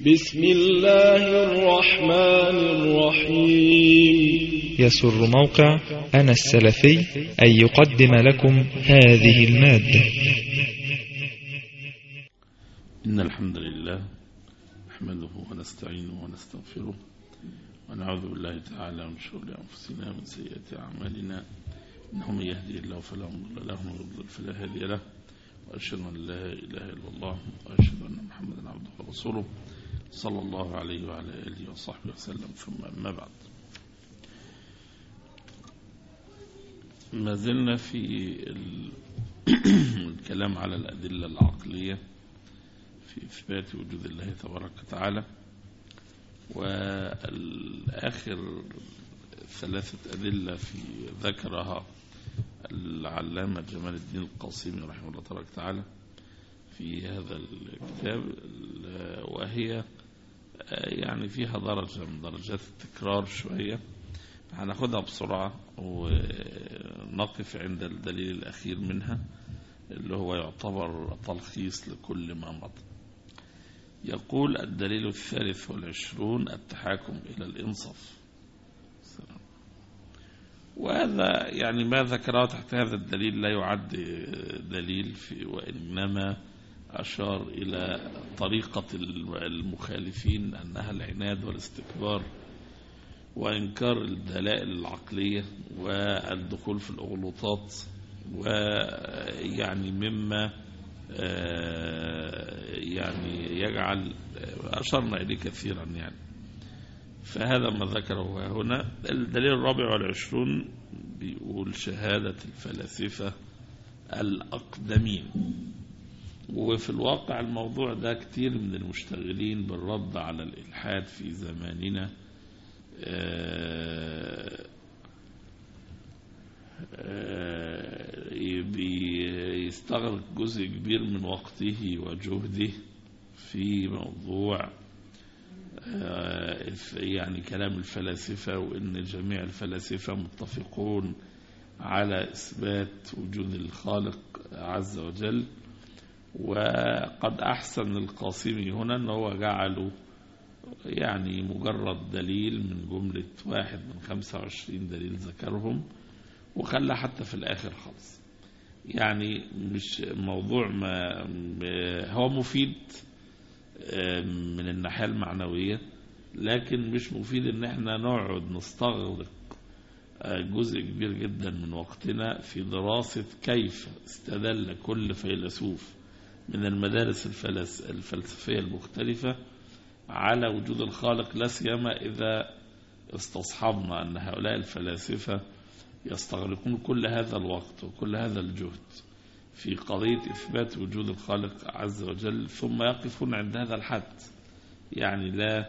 بسم الله الرحمن الرحيم يسر موقع أنا السلفي أن يقدم لكم هذه المادة إن الحمد لله نحمده ونستعينه ونستغفره ونعوذ بالله تعالى من شرور أنفسنا ومن سيئات أعمالنا إنه من يهدي الله فلا مضل له ومن يضلل فلا هادي له وأشهد أن لا إله إلا الله وأشهد أن محمدا عبده ورسوله صلى الله عليه وعلى آله وصحبه وسلم ثم أما بعد ما زلنا في ال- الكلام على الأدلة العقلية في إثبات وجود الله تبارك وتعالى والآخر ثلاثة أدلة في ذكرها العلامة جمال الدين القاسمي رحمه الله تبارك وتعالى في هذا الكتاب وهي يعني فيها درجة من درجات التكرار شوية هناخدها بسرعة ونقف عند الدليل الأخير منها اللي هو يعتبر تلخيص لكل ما مضى يقول الدليل الثالث والعشرون التحاكم إلى الإنصاف سلام. وهذا يعني ما ذكره تحت هذا الدليل لا يعد دليل في وإنما أشار إلى طريقة المخالفين أنها العناد والاستكبار وإنكار الدلائل العقلية والدخول في الأغلوطات ويعني مما يعني يجعل أشرنا إليه كثيرا يعني فهذا ما ذكره هنا الدليل الرابع والعشرون بيقول شهادة الفلاسفة الأقدمين وفي الواقع الموضوع ده كتير من المشتغلين بالرد على الإلحاد في زماننا بيستغرق جزء كبير من وقته وجهده في موضوع يعني كلام الفلاسفة وإن جميع الفلاسفة متفقون على إثبات وجود الخالق عز وجل وقد أحسن القاسمي هنا أنه جعله يعني مجرد دليل من جملة واحد من 25 دليل ذكرهم وخلى حتى في الآخر خالص يعني مش موضوع ما هو مفيد من الناحية المعنوية لكن مش مفيد ان احنا نقعد نستغرق جزء كبير جدا من وقتنا في دراسة كيف استدل كل فيلسوف من المدارس الفلسفية المختلفة على وجود الخالق لا سيما إذا استصحبنا أن هؤلاء الفلاسفة يستغرقون كل هذا الوقت وكل هذا الجهد في قضية إثبات وجود الخالق عز وجل ثم يقفون عند هذا الحد يعني لا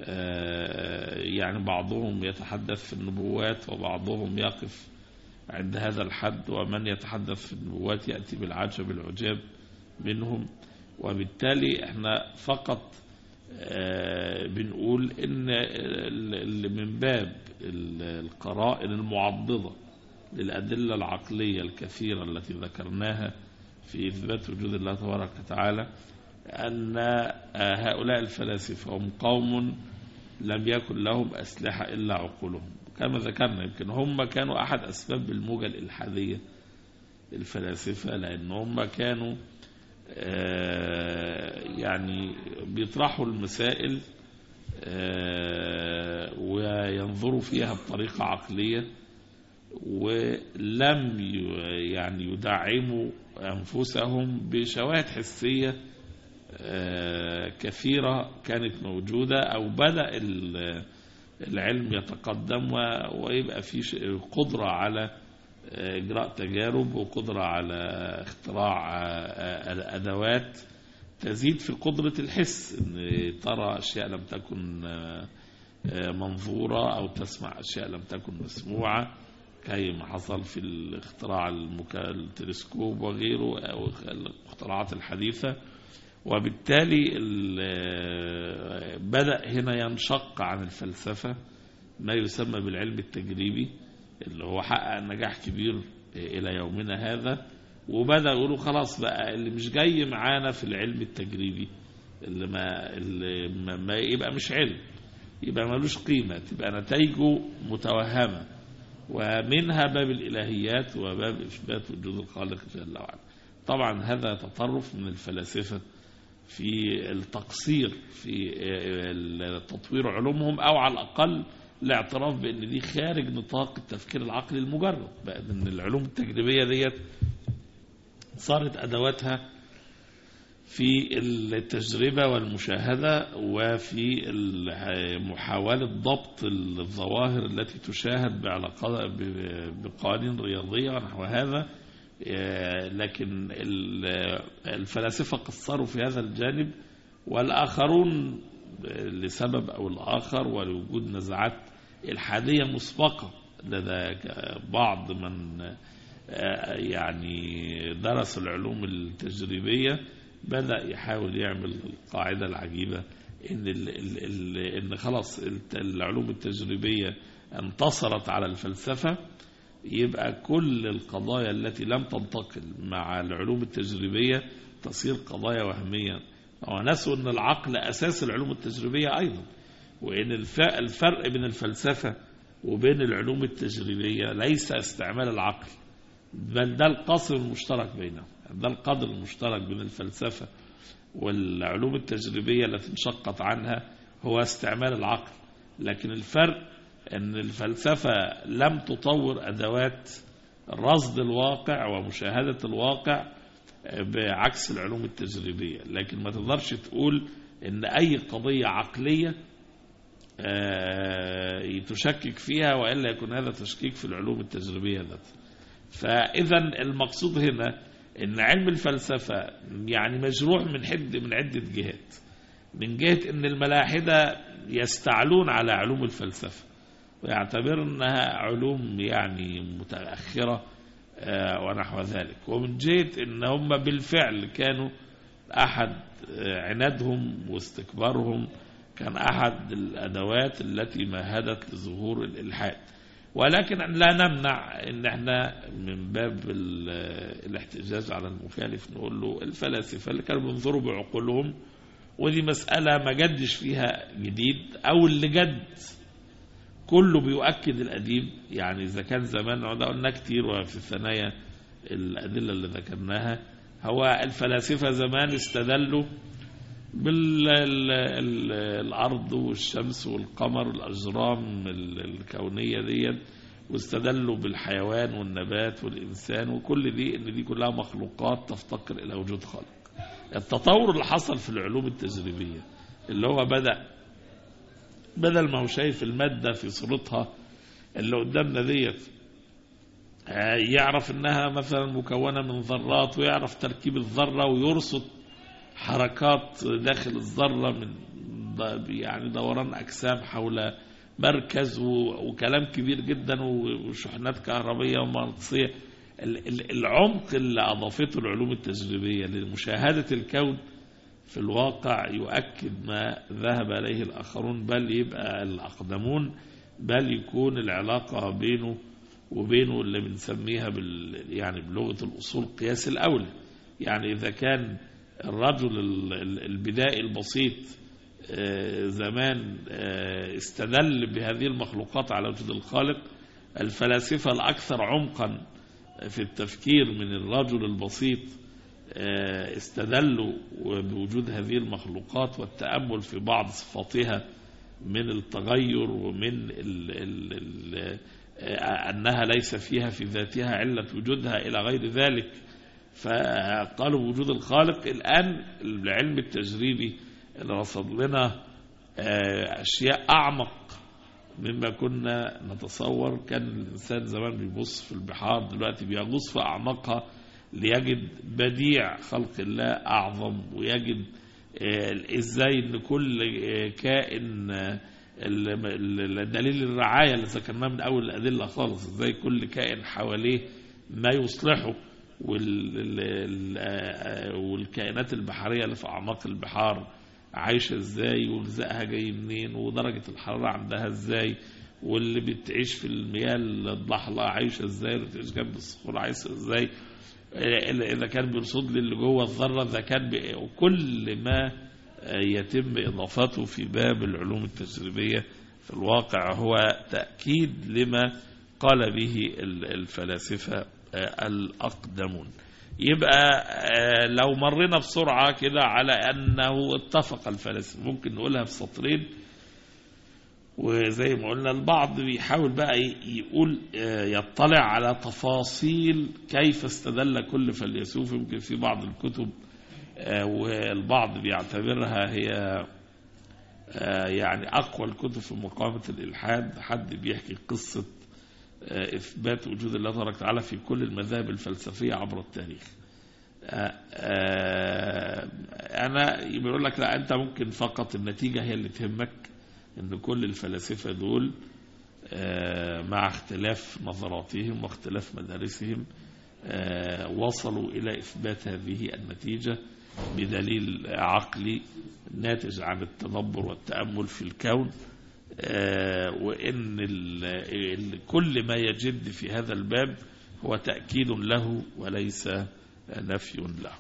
يعني بعضهم يتحدث في النبوات وبعضهم يقف عند هذا الحد ومن يتحدث في النبوات يأتي بالعجب العجاب منهم وبالتالي احنا فقط بنقول ان اللي من باب القرائن المعضدة للأدلة العقلية الكثيرة التي ذكرناها في إثبات وجود الله تبارك وتعالى أن هؤلاء الفلاسفة هم قوم لم يكن لهم أسلحة إلا عقولهم كما ذكرنا يمكن هم كانوا أحد أسباب الموجة الإلحادية الفلاسفة لأن هم كانوا يعني بيطرحوا المسائل وينظروا فيها بطريقة عقلية ولم يعني يدعموا أنفسهم بشواهد حسية كثيرة كانت موجودة أو بدأ العلم يتقدم ويبقى في قدرة على إجراء تجارب وقدرة على اختراع أدوات تزيد في قدرة الحس ان ترى أشياء لم تكن منظورة أو تسمع أشياء لم تكن مسموعة كما حصل في الاختراع التلسكوب وغيره أو الاختراعات الحديثة وبالتالي بدأ هنا ينشق عن الفلسفة ما يسمى بالعلم التجريبي اللي هو حقق نجاح كبير إلى يومنا هذا وبدأ يقولوا خلاص بقى اللي مش جاي معانا في العلم التجريبي اللي ما, اللي ما, ما يبقى مش علم يبقى ملوش قيمة تبقى نتائجه متوهمة ومنها باب الإلهيات وباب إثبات وجود الخالق جل وعلا طبعا هذا تطرف من الفلاسفة في التقصير في تطوير علومهم أو على الأقل الاعتراف بأن دي خارج نطاق التفكير العقلي المجرد بقى أن العلوم التجريبية ديت صارت أدواتها في التجربة والمشاهدة وفي محاولة ضبط الظواهر التي تشاهد بعلاقة بقوانين رياضية ونحو هذا لكن الفلاسفة قصروا في هذا الجانب والآخرون لسبب أو الآخر ولوجود نزعات الحادية مسبقة لدى بعض من يعني درس العلوم التجريبية بدأ يحاول يعمل القاعدة العجيبة إن, ال ال ال إن خلاص العلوم التجريبية انتصرت على الفلسفة يبقى كل القضايا التي لم تنتقل مع العلوم التجريبية تصير قضايا وهمية ونسوا أن العقل أساس العلوم التجريبية أيضا وإن الفرق بين الفلسفة وبين العلوم التجريبية ليس استعمال العقل بل ده القصر المشترك بينهم ده القدر المشترك بين الفلسفة والعلوم التجريبية التي انشقت عنها هو استعمال العقل لكن الفرق أن الفلسفة لم تطور أدوات رصد الواقع ومشاهدة الواقع بعكس العلوم التجريبية لكن ما تقدرش تقول أن أي قضية عقلية تشكك فيها وإلا يكون هذا تشكيك في العلوم التجريبية ذاتها فإذا المقصود هنا ان علم الفلسفة يعني مجروح من حد من عدة جهات من جهة ان الملاحدة يستعلون على علوم الفلسفة ويعتبر انها علوم يعني متأخرة ونحو ذلك ومن جهة ان هم بالفعل كانوا احد عنادهم واستكبارهم كان احد الادوات التي مهدت لظهور الالحاد ولكن لا نمنع ان احنا من باب الاحتجاج على المخالف نقول له الفلاسفة اللي كانوا بينظروا بعقولهم ودي مسألة ما جدش فيها جديد او اللي جد كله بيؤكد القديم يعني اذا كان زمان ده قلنا كتير وفي الثنايا الادلة اللي ذكرناها هو الفلاسفة زمان استدلوا بالارض والشمس والقمر والاجرام الكونيه ديت واستدلوا بالحيوان والنبات والانسان وكل دي ان دي كلها مخلوقات تفتقر الى وجود خالق التطور اللي حصل في العلوم التجريبيه اللي هو بدا بدل ما هو شايف الماده في صورتها اللي قدامنا ديت يعرف انها مثلا مكونه من ذرات ويعرف تركيب الذره ويرصد حركات داخل الذرة من يعني دوران أجسام حول مركز وكلام كبير جدا وشحنات كهربية ومغناطيسية العمق اللي أضافته العلوم التجريبية لمشاهدة الكون في الواقع يؤكد ما ذهب إليه الآخرون بل يبقى الأقدمون بل يكون العلاقة بينه وبينه اللي بنسميها بال يعني بلغة الأصول قياس الأولى يعني إذا كان الرجل البدائي البسيط زمان استدل بهذه المخلوقات على وجود الخالق الفلاسفة الأكثر عمقا في التفكير من الرجل البسيط استدلوا بوجود هذه المخلوقات والتأمل في بعض صفاتها من التغير ومن ال ال ال أنها ليس فيها في ذاتها علة وجودها إلى غير ذلك فقالوا بوجود الخالق الآن العلم التجريبي اللي رصد لنا أشياء أعمق مما كنا نتصور كان الإنسان زمان بيبص في البحار دلوقتي بيغوص في أعماقها ليجد بديع خلق الله أعظم ويجد إزاي إن كل كائن دليل الرعاية اللي ذكرناه من أول الأدلة خالص إزاي كل كائن حواليه ما يصلحه والكائنات البحرية اللي في أعماق البحار عايشة ازاي وغذائها جاي منين ودرجة الحرارة عندها ازاي واللي بتعيش في المياه الضحلة عايشة ازاي واللي بتعيش جنب الصخور عايشة ازاي إذا كان بيرصد لي اللي جوه الذرة إذا كان وكل ما يتم إضافته في باب العلوم التجريبية في الواقع هو تأكيد لما قال به الفلاسفة الأقدمون يبقى لو مرينا بسرعة كده على أنه اتفق الفلاسفة ممكن نقولها في سطرين وزي ما قلنا البعض بيحاول بقى يقول يطلع على تفاصيل كيف استدل كل فيلسوف يمكن في بعض الكتب والبعض بيعتبرها هي يعني أقوى الكتب في مقاومة الإلحاد حد بيحكي قصة إثبات وجود الله تبارك وتعالى في كل المذاهب الفلسفية عبر التاريخ أنا بيقول لك لا أنت ممكن فقط النتيجة هي اللي تهمك أن كل الفلاسفة دول مع اختلاف نظراتهم واختلاف مدارسهم وصلوا إلى إثبات هذه النتيجة بدليل عقلي ناتج عن التدبر والتأمل في الكون وإن كل ما يجد في هذا الباب هو تأكيد له وليس نفي له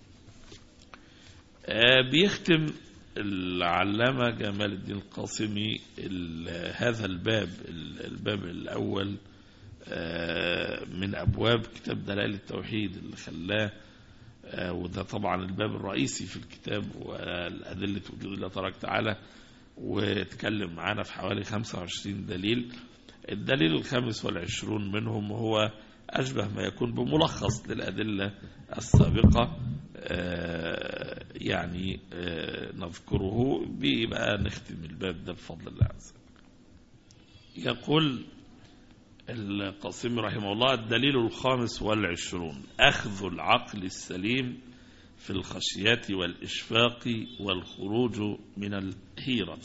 بيختم العلامة جمال الدين القاسمي هذا الباب الباب الأول من أبواب كتاب دلائل التوحيد اللي خلاه وده طبعا الباب الرئيسي في الكتاب والأدلة وجود الله تبارك وتعالى واتكلم معانا في حوالي 25 دليل الدليل الخامس والعشرون منهم هو أشبه ما يكون بملخص للأدلة السابقة يعني نذكره بيبقى نختم الباب ده بفضل الله عز وجل يقول القاسم رحمه الله الدليل الخامس والعشرون أخذ العقل السليم في الخشية والإشفاق والخروج من الحيرة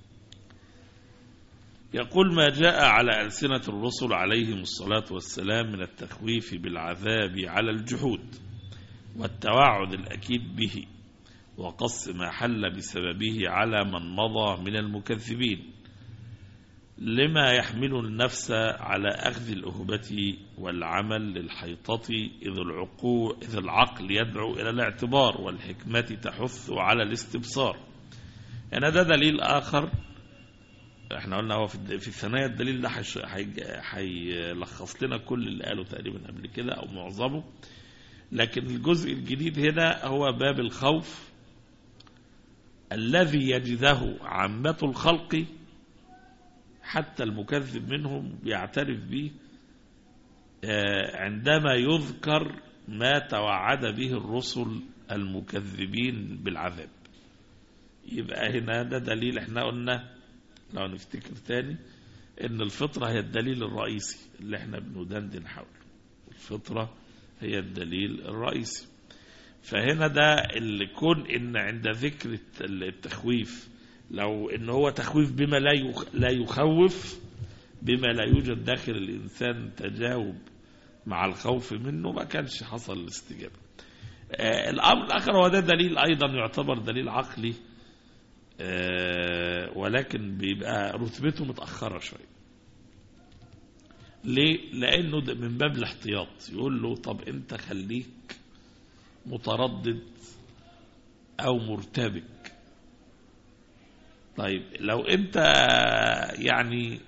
يقول ما جاء على ألسنة الرسل عليهم الصلاة والسلام من التخويف بالعذاب على الجحود والتوعد الأكيد به وقص ما حل بسببه على من مضى من المكذبين لما يحمل النفس على أخذ الأهبة والعمل للحيطة إذ, العقو إذ العقل يدعو إلى الاعتبار والحكمة تحث على الاستبصار يعني ده دليل آخر احنا قلنا هو في الثنايا الدليل ده هيلخص لنا كل اللي قاله تقريبا قبل كده أو معظمه لكن الجزء الجديد هنا هو باب الخوف الذي يجده عامة الخلق حتى المكذب منهم بيعترف به عندما يذكر ما توعد به الرسل المكذبين بالعذاب يبقى هنا ده دليل احنا قلنا لو نفتكر تاني ان الفطرة هي الدليل الرئيسي اللي احنا بندندن حوله الفطرة هي الدليل الرئيسي فهنا ده اللي كون ان عند ذكر التخويف لو ان هو تخويف بما لا لا يخوف بما لا يوجد داخل الانسان تجاوب مع الخوف منه ما كانش حصل الاستجابه. آه الامر الاخر هو ده دليل ايضا يعتبر دليل عقلي آه ولكن بيبقى رتبته متاخره شويه. ليه؟ لانه من باب الاحتياط يقول له طب انت خليك متردد او مرتبك طيب لو انت يعني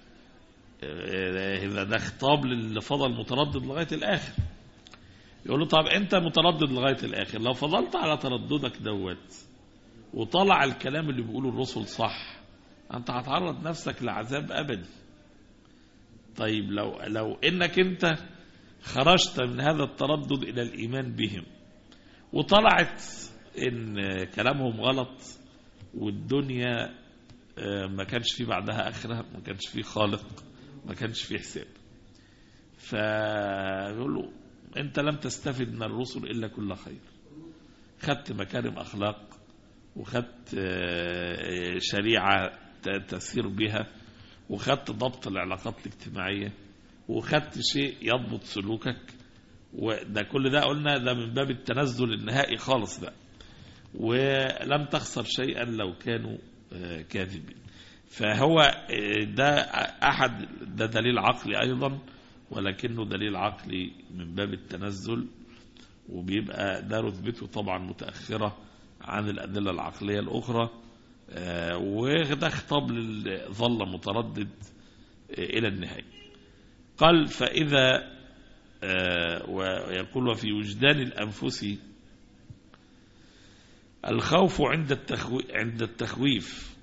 اذا ده خطاب للي فضل متردد لغايه الاخر يقول له طب انت متردد لغايه الاخر لو فضلت على ترددك دوت وطلع الكلام اللي بيقوله الرسل صح انت هتعرض نفسك لعذاب ابدي طيب لو لو انك انت خرجت من هذا التردد الى الايمان بهم وطلعت ان كلامهم غلط والدنيا ما كانش في بعدها آخرة ما كانش في خالق ما كانش في حساب فيقول له أنت لم تستفد من الرسل إلا كل خير خدت مكارم أخلاق وخدت شريعة تسير بها وخدت ضبط العلاقات الاجتماعية وخدت شيء يضبط سلوكك وده كل ده قلنا ده من باب التنزل النهائي خالص ده ولم تخسر شيئا لو كانوا كاذبين فهو ده أحد ده دليل عقلي أيضا ولكنه دليل عقلي من باب التنزل وبيبقى ده رتبته طبعا متأخرة عن الأدلة العقلية الأخرى وده خطاب ظل متردد إلى النهاية قال فإذا ويقول وفي وجدان الأنفس الخوف عند التخوي عند التخويف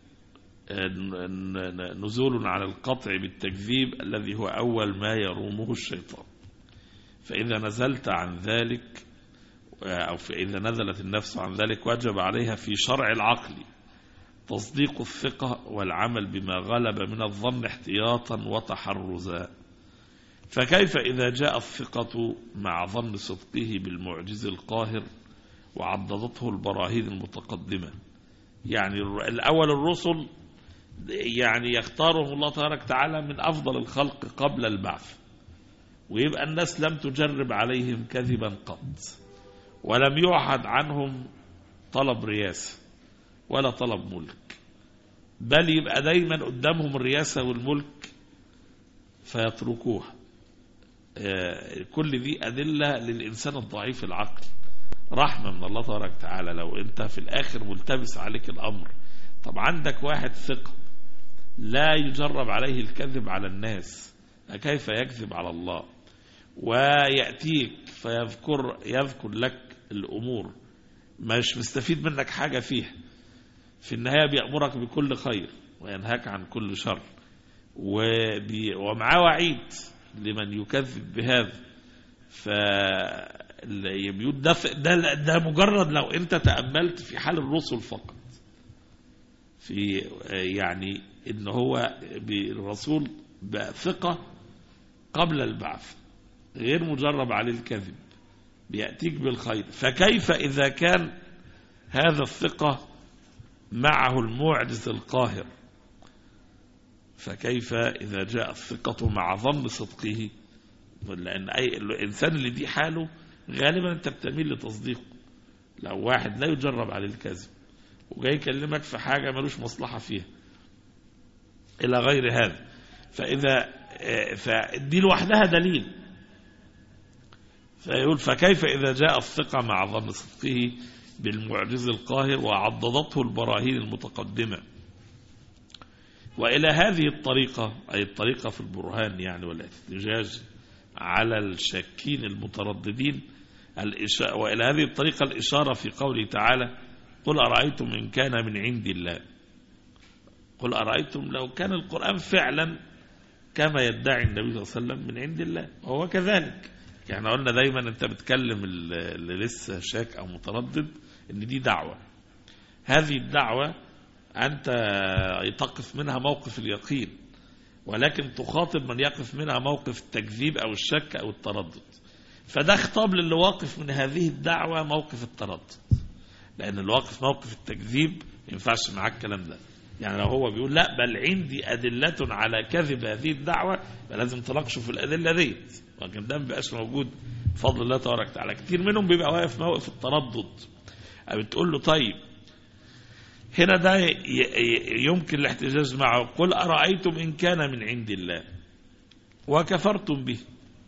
نزول على القطع بالتكذيب الذي هو أول ما يرومه الشيطان فإذا نزلت عن ذلك أو فإذا نزلت النفس عن ذلك وجب عليها في شرع العقل تصديق الثقة والعمل بما غلب من الظن احتياطا وتحرزا فكيف إذا جاء الثقة مع ظن صدقه بالمعجز القاهر وعضدته البراهين المتقدمة يعني الأول الرسل يعني يختارهم الله تبارك تعالى من أفضل الخلق قبل البعث ويبقى الناس لم تجرب عليهم كذبا قط ولم يعهد عنهم طلب رياسة ولا طلب ملك بل يبقى دايما قدامهم الرياسة والملك فيتركوها كل دي أدلة للإنسان الضعيف العقل رحمة من الله تبارك تعالى لو أنت في الآخر ملتبس عليك الأمر طب عندك واحد ثقة لا يجرب عليه الكذب على الناس كيف يكذب على الله ويأتيك فيذكر يذكر لك الأمور مش مستفيد منك حاجة فيها في النهاية بيأمرك بكل خير وينهاك عن كل شر وبي ومعاه وعيد لمن يكذب بهذا ف ده, ده, ده مجرد لو انت تأملت في حال الرسل فقط في يعني ان هو بالرسول بثقة قبل البعث غير مجرب عليه الكذب بيأتيك بالخير فكيف إذا كان هذا الثقة معه المعجز القاهر فكيف إذا جاء الثقة مع ظن صدقه لأن أي الإنسان اللي دي حاله غالبا أنت بتميل لتصديقه لو واحد لا يجرب عليه الكذب وجاي يكلمك في حاجة ملوش مصلحة فيها إلى غير هذا فإذا فدي لوحدها دليل فيقول فكيف إذا جاء الثقة مع ظن صدقه بالمعجز القاهر وعضدته البراهين المتقدمة وإلى هذه الطريقة أي الطريقة في البرهان يعني والاحتجاج على الشاكين المترددين وإلى هذه الطريقة الإشارة في قوله تعالى قل أرأيتم إن كان من عند الله قل أرأيتم لو كان القرآن فعلا كما يدعي النبي صلى الله عليه وسلم من عند الله وهو كذلك يعني قلنا دايما انت بتكلم اللي لسه شاك او متردد ان دي دعوة هذه الدعوة انت تقف منها موقف اليقين ولكن تخاطب من يقف منها موقف التكذيب او الشك او التردد فده خطاب للي واقف من هذه الدعوة موقف التردد لان اللي واقف موقف التكذيب ما ينفعش معاه الكلام ده يعني لو هو بيقول لا بل عندي أدلة على كذب هذه الدعوة فلازم تناقشوا في الأدلة ديت لكن ده ما بيبقاش موجود بفضل الله تبارك وتعالى كتير منهم بيبقى واقف موقف التردد أو بتقول له طيب هنا ده يمكن الاحتجاج معه قل أرأيتم إن كان من عند الله وكفرتم به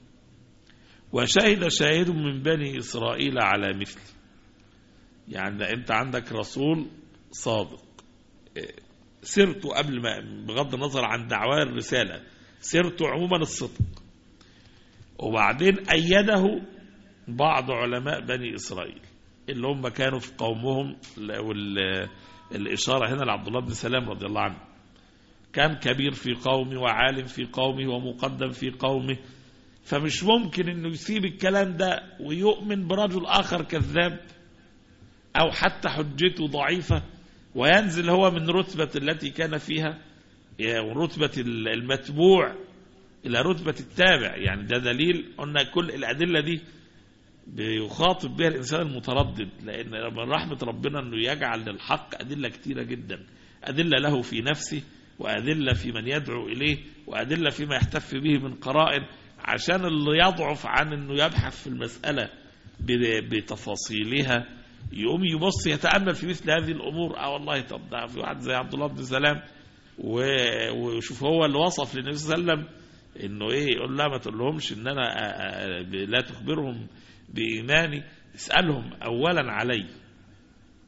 وشهد شاهد من بني إسرائيل على مثل يعني أنت عندك رسول صادق سرت قبل ما بغض النظر عن دعواه الرسالة سرت عموما الصدق وبعدين أيده بعض علماء بني إسرائيل اللي هم كانوا في قومهم والإشارة هنا لعبد الله بن سلام رضي الله عنه كان كبير في قومه وعالم في قومه ومقدم في قومه فمش ممكن انه يسيب الكلام ده ويؤمن برجل آخر كذاب أو حتى حجته ضعيفة وينزل هو من رتبة التي كان فيها رتبة المتبوع إلى رتبة التابع يعني ده دليل أن كل الأدلة دي بيخاطب بها الإنسان المتردد لأن من رحمة ربنا أنه يجعل للحق أدلة كتيرة جدا أدلة له في نفسه وأدلة في من يدعو إليه وأدلة فيما يحتف به من قرائن عشان اللي يضعف عن أنه يبحث في المسألة بتفاصيلها يقوم يبص يتأمل في مثل هذه الأمور اه والله طب ده في واحد زي عبد الله بن سلام وشوف هو اللي وصف للنبي صلى الله عليه وسلم انه ايه يقول لا ما تقولهمش ان انا لا تخبرهم بإيماني اسألهم اولا علي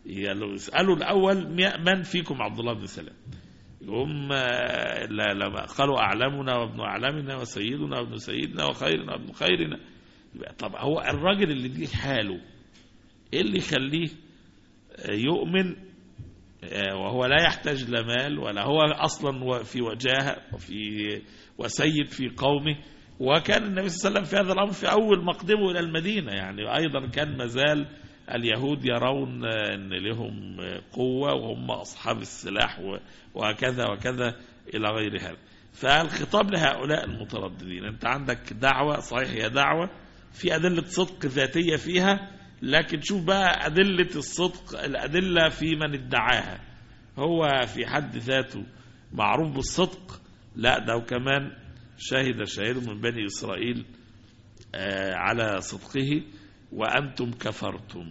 يقولوا- يسألوا الأول مي- من فيكم عبد الله بن سلام هم آه، لا لما قالوا أعلمنا وابن أعلمنا وسيدنا وابن سيدنا وخيرنا وابن خيرنا يبقى طب هو الراجل اللي دي حاله ايه اللي يخليه آه، يؤمن آه، وهو لا يحتاج لا مال ولا هو اصلا و- في وجاهه وفي وسيد في قومه وكان النبي صلى الله عليه وسلم في هذا الامر في اول مقدمه الى المدينه يعني ايضا كان مازال اليهود يرون آه، ان لهم آه، قوه وهم اصحاب السلاح و- وهكذا وكذا الى غير هذا فالخطاب لهؤلاء المترددين انت عندك دعوه صحيح هي دعوه في ادله صدق ذاتيه فيها لكن شوف بقى ادله الصدق الادله في من ادعاها هو في حد ذاته معروف بالصدق لا ده وكمان شهد شاهد من بني إسرائيل آه، على صدقه وأنتم كفرتم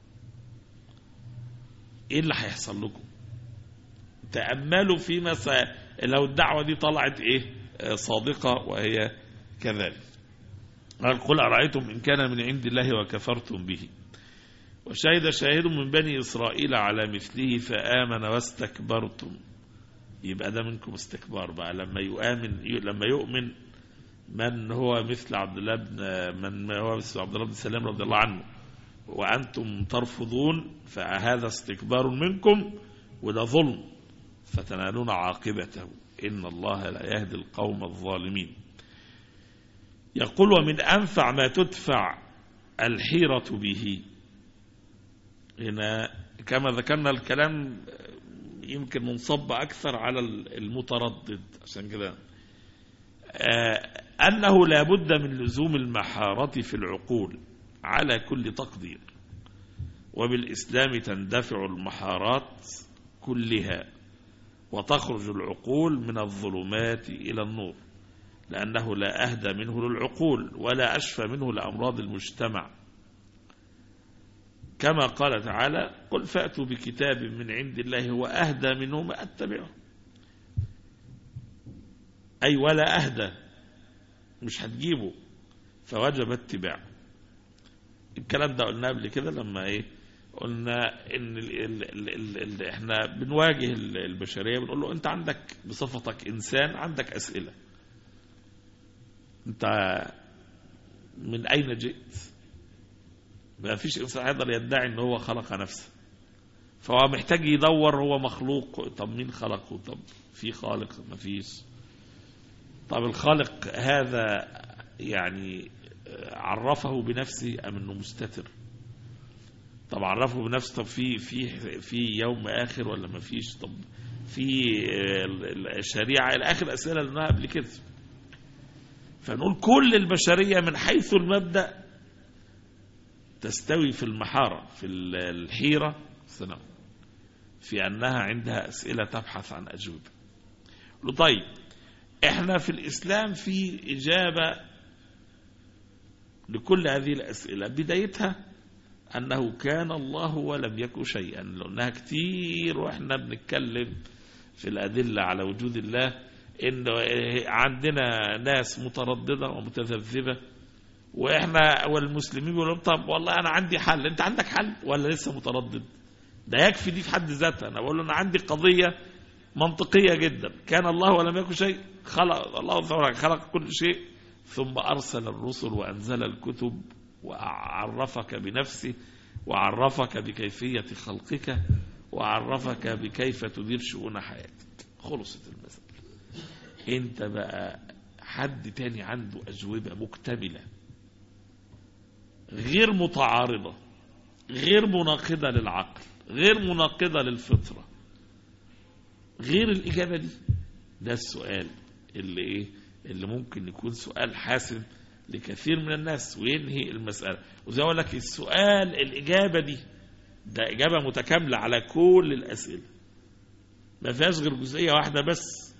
إيه اللي هيحصل لكم تأملوا فيما س... لو الدعوة دي طلعت إيه آه، صادقة وهي كذلك قال قل أرأيتم إن كان من عند الله وكفرتم به وشهد شاهد من بني إسرائيل على مثله فآمن واستكبرتم يبقى ده منكم استكبار بقى لما يؤمن لما يؤمن من هو مثل عبد الله بن من هو مثل عبد الله بن سلام رضي الله عنه وأنتم ترفضون فهذا استكبار منكم وده ظلم فتنالون عاقبته إن الله لا يهدي القوم الظالمين يقول ومن أنفع ما تدفع الحيرة به هنا كما ذكرنا الكلام يمكن منصب أكثر على المتردد عشان كده آه، أنه لا بد من لزوم المحارة في العقول على كل تقدير وبالإسلام تندفع المحارات كلها وتخرج العقول من الظلمات إلى النور لأنه لا أهدى منه للعقول ولا أشفى منه لأمراض المجتمع كما قال تعالى قل فأتوا بكتاب من عند الله هو أهدى منه ما أتبعه أي ولا أهدى مش هتجيبه فوجب اتباعه الكلام ده قلناه قبل كده لما ايه قلنا ان ال ال ال ال ال احنا بنواجه ال- البشريه بنقول له انت عندك بصفتك انسان عندك اسئله انت من اين جئت ما فيش انسان هيقدر يدعي ان هو خلق نفسه فهو محتاج يدور هو مخلوق طب مين خلقه طب في خالق ما فيش طب الخالق هذا يعني عرفه بنفسه ام انه مستتر طب عرفه بنفسه طب في في في يوم اخر ولا ما فيش طب في الشريعه الى اخر اسئله اللي قلناها قبل كده فنقول كل البشريه من حيث المبدا تستوي في المحاره في الحيره سلام في انها عندها اسئله تبحث عن اجوبه له طيب احنا في الاسلام في اجابه لكل هذه الاسئله بدايتها أنه كان الله ولم يكن شيئا لأنها كتير وإحنا بنتكلم في الأدلة على وجود الله إن عندنا ناس مترددة ومتذبذبة وإحنا والمسلمين بيقولوا طب والله أنا عندي حل أنت عندك حل ولا لسه متردد ده يكفي دي في حد ذاتها أنا بقول له أنا عندي قضية منطقية جدا كان الله ولم يكن شيء خلق الله تعالى خلق كل شيء ثم أرسل الرسل وأنزل الكتب وعرفك بنفسه وعرفك بكيفية خلقك وعرفك بكيف تدير شؤون حياتك خلصت المسألة انت بقى حد تاني عنده أجوبة مكتملة غير متعارضة غير مناقضة للعقل غير مناقضة للفطرة غير الإجابة دي ده السؤال اللي إيه اللي ممكن يكون سؤال حاسم لكثير من الناس وينهي المسألة وزي أقول لك السؤال الإجابة دي ده إجابة متكاملة على كل الأسئلة ما فيهاش غير جزئية واحدة بس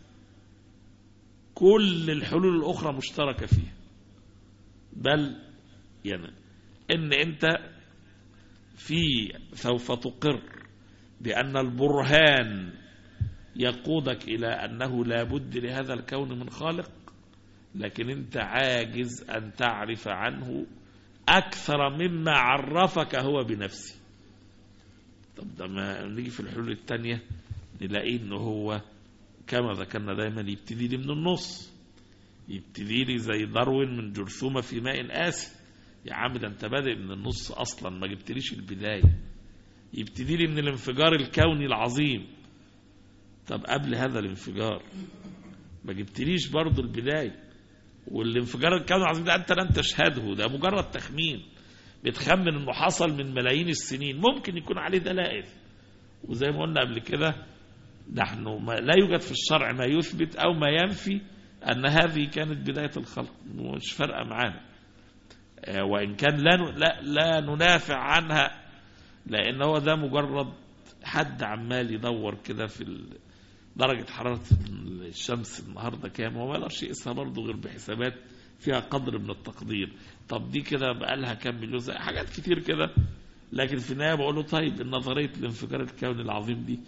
كل الحلول الأخرى مشتركة فيها بل يعني إن أنت في سوف تقر بأن البرهان يقودك إلى أنه لا بد لهذا الكون من خالق لكن انت عاجز ان تعرف عنه اكثر مما عرفك هو بنفسه طب ده ما نيجي في الحلول التانية نلاقيه ان هو كما ذكرنا دايما يبتدي لي من النص يبتدي لي زي داروين من جرثومة في ماء آسي يا عم ده انت بادئ من النص اصلا ما جبتليش البداية يبتدي لي من الانفجار الكوني العظيم طب قبل هذا الانفجار ما جبتليش برضو البداية والانفجار الكوني العظيم ده انت لن تشهده ده مجرد تخمين بتخمن انه حصل من ملايين السنين ممكن يكون عليه دلائل وزي ما قلنا قبل كده نحن ما لا يوجد في الشرع ما يثبت او ما ينفي ان هذه كانت بداية الخلق مش فارقة معانا آه، وان كان لا ن- لا, لا ننافع عنها لان هو ده مجرد حد عمال يدور كده في ال- درجة حرارة الشمس النهاردة كام هو ما يقدرش يقيسها برضه غير بحسابات فيها قدر من التقدير طب دي كده بقالها كام مليون سنة حاجات كتير كده لكن في النهاية بقول له طيب نظرية الانفجار الكوني العظيم دي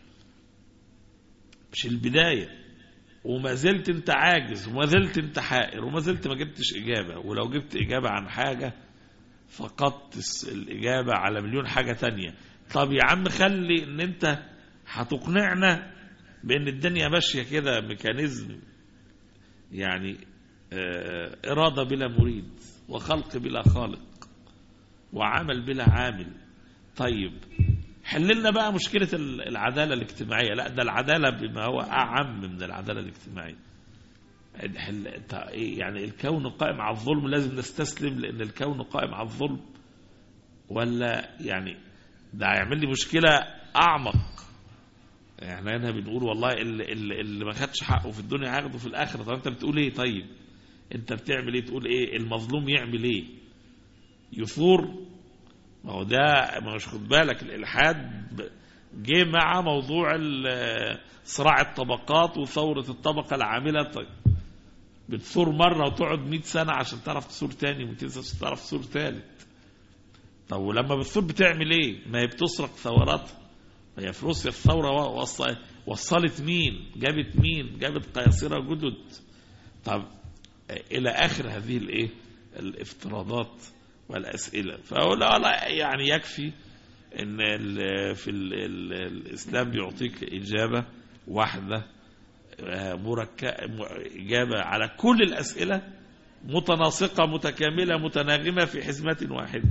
مش البداية وما زلت انت عاجز وما زلت انت حائر وما زلت ما جبتش إجابة ولو جبت إجابة عن حاجة فقدت الس- الإجابة على مليون حاجة تانية طب يا عم خلي ان انت هتقنعنا بان الدنيا ماشية كده ميكانيزم يعني آه، إرادة بلا مريد وخلق بلا خالق وعمل بلا عامل طيب حل لنا بقى مشكلة ال- العدالة الاجتماعية لا ده العدالة بما هو أعم من العدالة الاجتماعية حل تا- إيه يعني الكون قائم على الظلم لازم نستسلم لأن الكون قائم على الظلم ولا يعني ده هيعمل لي مشكلة أعمق احنا هنا بنقول والله اللي, اللي, اللي ما خدش حقه في الدنيا هياخده في الآخرة طب أنت بتقول إيه طيب أنت بتعمل إيه تقول إيه المظلوم يعمل إيه يثور ما هو ده ما مش خد بالك الإلحاد ب- جه مع موضوع ال- صراع الطبقات وثورة الطبقة العاملة طيب بتثور مرة وتقعد 100 سنة عشان تعرف تثور تاني 200 سنة عشان تعرف تثور تالت طب ولما بتثور بتعمل ايه ما هي بتسرق ثوراتها ما هي في روسيا الثورة و- وص- وصلت مين جابت مين جابت قياصرة جدد طب الى اخر هذه الايه الافتراضات والاسئله فاقول لا لا يعني يكفي ان ال- في ال ال الاسلام بيعطيك اجابه واحده آه، مركبه اجابه على كل الاسئله متناسقه متكامله متناغمه في حزمه واحده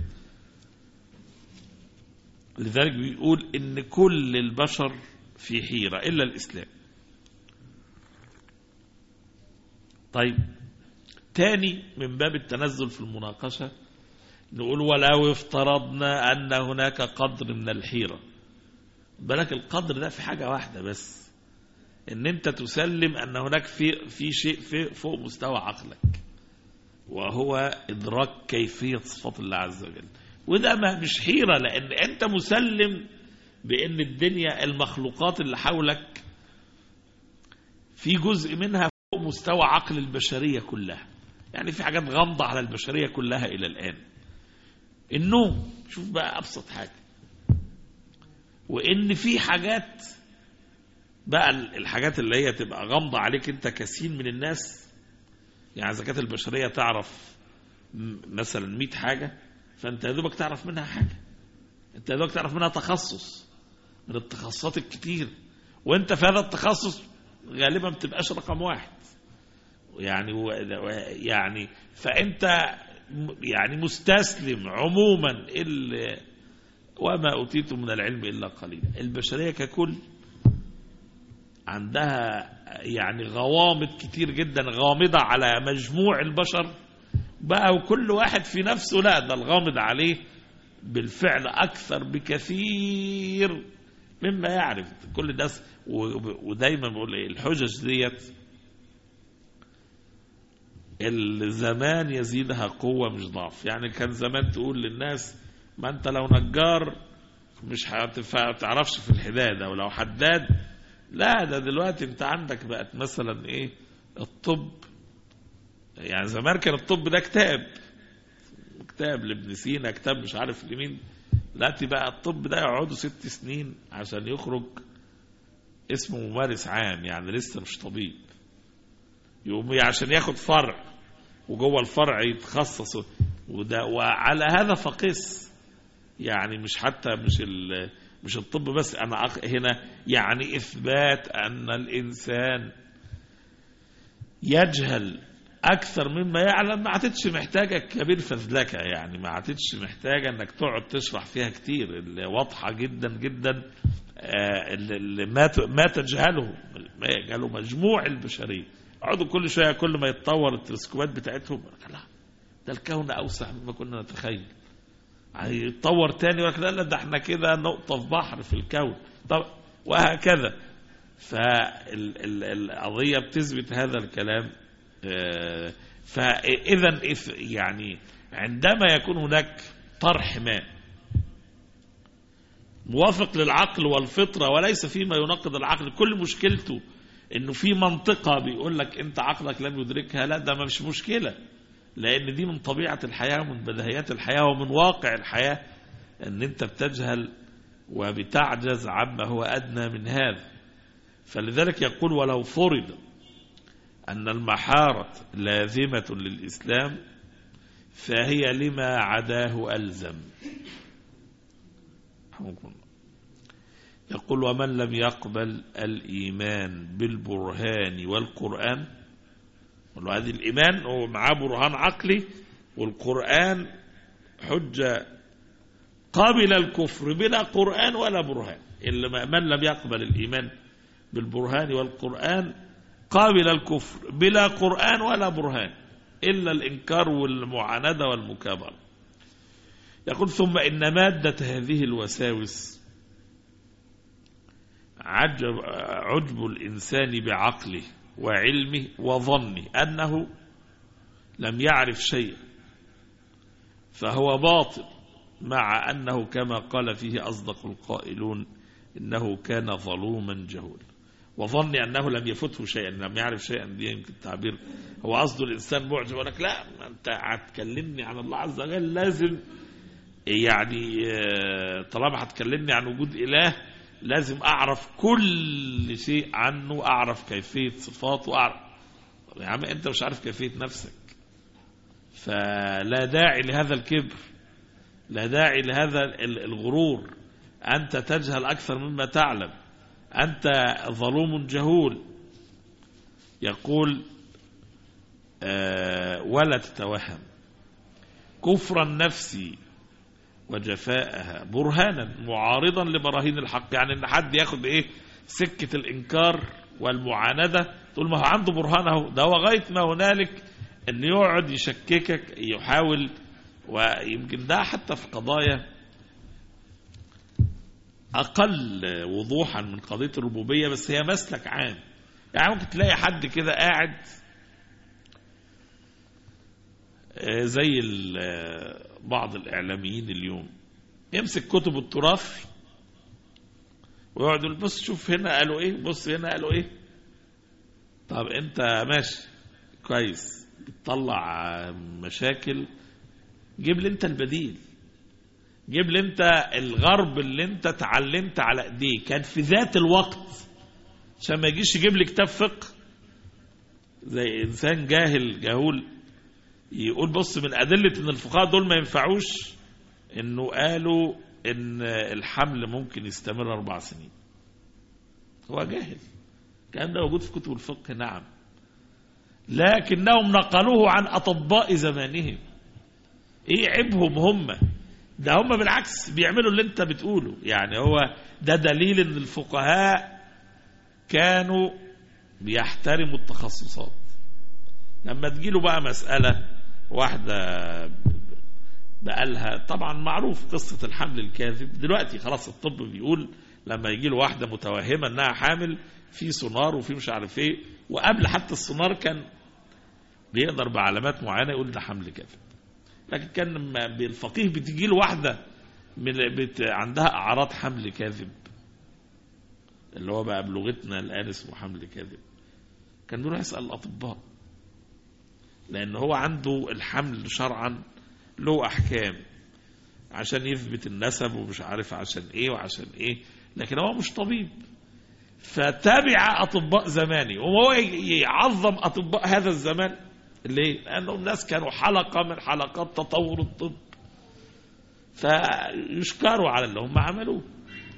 لذلك بيقول ان كل البشر في حيره الا الاسلام طيب تاني من باب التنزل في المناقشة نقول ولو افترضنا أن هناك قدر من الحيرة بالك القدر ده في حاجة واحدة بس ان انت تسلم ان هناك في, في شيء في فوق مستوى عقلك وهو ادراك كيفية صفات الله عز وجل وده ما مش حيرة لان انت مسلم بان الدنيا المخلوقات اللي حولك في جزء منها فوق مستوى عقل البشرية كلها يعني في حاجات غامضة على البشرية كلها إلى الآن النوم شوف بقى أبسط حاجة وإن في حاجات بقى الحاجات اللي هي تبقى غامضة عليك أنت كسين من الناس يعني إذا كانت البشرية تعرف م- مثلا 100 حاجة فأنت يا دوبك تعرف منها حاجة أنت يا دوبك تعرف منها تخصص من التخصصات الكتير وأنت في هذا التخصص غالبا ما بتبقاش رقم واحد يعني و... و- يعني فانت م- يعني مستسلم عموما ال... وما اوتيتم من العلم الا قليلا البشريه ككل عندها يعني غوامض كتير جدا غامضه على مجموع البشر بقى وكل واحد في نفسه لا ده الغامض عليه بالفعل اكثر بكثير مما يعرف كل الناس و- ودايما بقول ايه الحجج ديت الزمان يزيدها قوة مش ضعف يعني كان زمان تقول للناس ما انت لو نجار مش هتف- هتعرفش في الحداد او لو حداد لا ده دلوقتي انت عندك بقت مثلا ايه الطب يعني زمان كان الطب ده كتاب كتاب لابن سينا كتاب مش عارف لمين دلوقتي بقى الطب ده يقعدوا ست سنين عشان يخرج اسمه ممارس عام يعني لسه مش طبيب يقوم عشان ياخد فرع وجوه الفرع يتخصص وده وعلى هذا فقس يعني مش حتى مش ال مش الطب بس أنا أخ- هنا يعني إثبات أن الإنسان يجهل أكثر مما يعلم ما عادتش محتاجة كبير فذلكة يعني ما عادتش محتاجة أنك تقعد تشرح فيها كتير اللي واضحة جدا جدا آه، اللي اللي ما ت- ما تجهله ما يجهله مجموع البشرية يقعدوا كل شوية كل ما يتطور التلسكوبات بتاعتهم لا ده الكون أوسع مما كنا نتخيل يعني يتطور تاني يقول لك لا لا ده احنا كده نقطة في بحر في الكون طب وهكذا فالقضية بتثبت هذا الكلام آه، فإذا إذ- يعني عندما يكون هناك طرح ما موافق للعقل والفطرة وليس فيما يناقض العقل كل مشكلته انه في منطقة بيقول لك انت عقلك لم يدركها لا ده مش مشكلة لان دي من طبيعة الحياة ومن بديهيات الحياة ومن واقع الحياة ان انت بتجهل وبتعجز عما هو ادنى من هذا فلذلك يقول ولو فرض ان المحارة لازمة للاسلام فهي لما عداه الزم رحمكم الله يقول ومن لم يقبل الإيمان بالبرهان والقرآن ولو هذه الإيمان هو معاه برهان عقلي والقرآن حجة قابل الكفر بلا قرآن ولا برهان إلا من لم يقبل الإيمان بالبرهان والقرآن قابل الكفر بلا قرآن ولا برهان إلا الإنكار والمعاندة والمكابرة يقول ثم إن مادة هذه الوساوس عجب, عجب الإنسان بعقله وعلمه وظنه أنه لم يعرف شيئا فهو باطل مع أنه كما قال فيه أصدق القائلون إنه كان ظلوما جهولا وظن أنه لم يفته شيئا لم يعرف شيئا دي يمكن التعبير هو قصده الإنسان معجب يقول لك لا ما أنت هتكلمني عن الله عز وجل لازم يعني آه، طالما هتكلمني عن وجود إله لازم أعرف كل شيء عنه أعرف كيفية صفاته أعرف طب يا عم أنت مش عارف كيفية نفسك فلا داعي لهذا الكبر لا داعي لهذا ال- الغرور أنت تجهل أكثر مما تعلم أنت ظلوم جهول يقول آه، ولا تتوهم كفر النفس وجفاءها برهانا معارضا لبراهين الحق يعني ان حد ياخد ايه سكة الانكار والمعاندة تقول ما هو عنده برهان اهو ده هو غاية ما هنالك ان يقعد يشككك يحاول ويمكن ده حتى في قضايا اقل وضوحا من قضية الربوبية بس هي مسلك عام يعني ممكن تلاقي حد كده قاعد آه، زي ال- آه، بعض الإعلاميين اليوم يمسك كتب التراث ويقعد يقول بص شوف هنا قالوا ايه بص هنا قالوا ايه طب انت ماشي كويس بتطلع آه، مشاكل جيب لي انت البديل جيب لي انت الغرب اللي انت اتعلمت على ايديه كان في ذات الوقت عشان ما يجيش يجيب لي كتاب فقه زي انسان جاهل جهول يقول بص من أدلة إن الفقهاء دول ما ينفعوش إنه قالوا إن الحمل ممكن يستمر أربع سنين هو جاهل كان ده موجود في كتب الفقه نعم لكنهم نقلوه عن أطباء زمانهم إيه عيبهم هم ده هم بالعكس بيعملوا اللي انت بتقوله يعني هو ده دليل ان الفقهاء كانوا بيحترموا التخصصات لما تجيله بقى مسألة واحدة بقالها طبعا معروف قصة الحمل الكاذب دلوقتي خلاص الطب بيقول لما يجي له واحدة متوهمة انها حامل في سونار وفي مش عارف ايه وقبل حتى السونار كان بيقدر بعلامات معينة يقول ده حمل كاذب لكن كان لما الفقيه بتجي له واحدة من بت عندها اعراض حمل كاذب اللي هو بقى بلغتنا الان اسمه حمل كاذب كان بيروح يسأل الأطباء لأن هو عنده الحمل شرعا له أحكام عشان يثبت النسب ومش عارف عشان إيه وعشان إيه لكن هو مش طبيب فتابع أطباء زماني وهو يعظم أطباء هذا الزمان ليه؟ لأنهم ناس كانوا حلقة من حلقات تطور الطب فيشكروا على اللي هم عملوه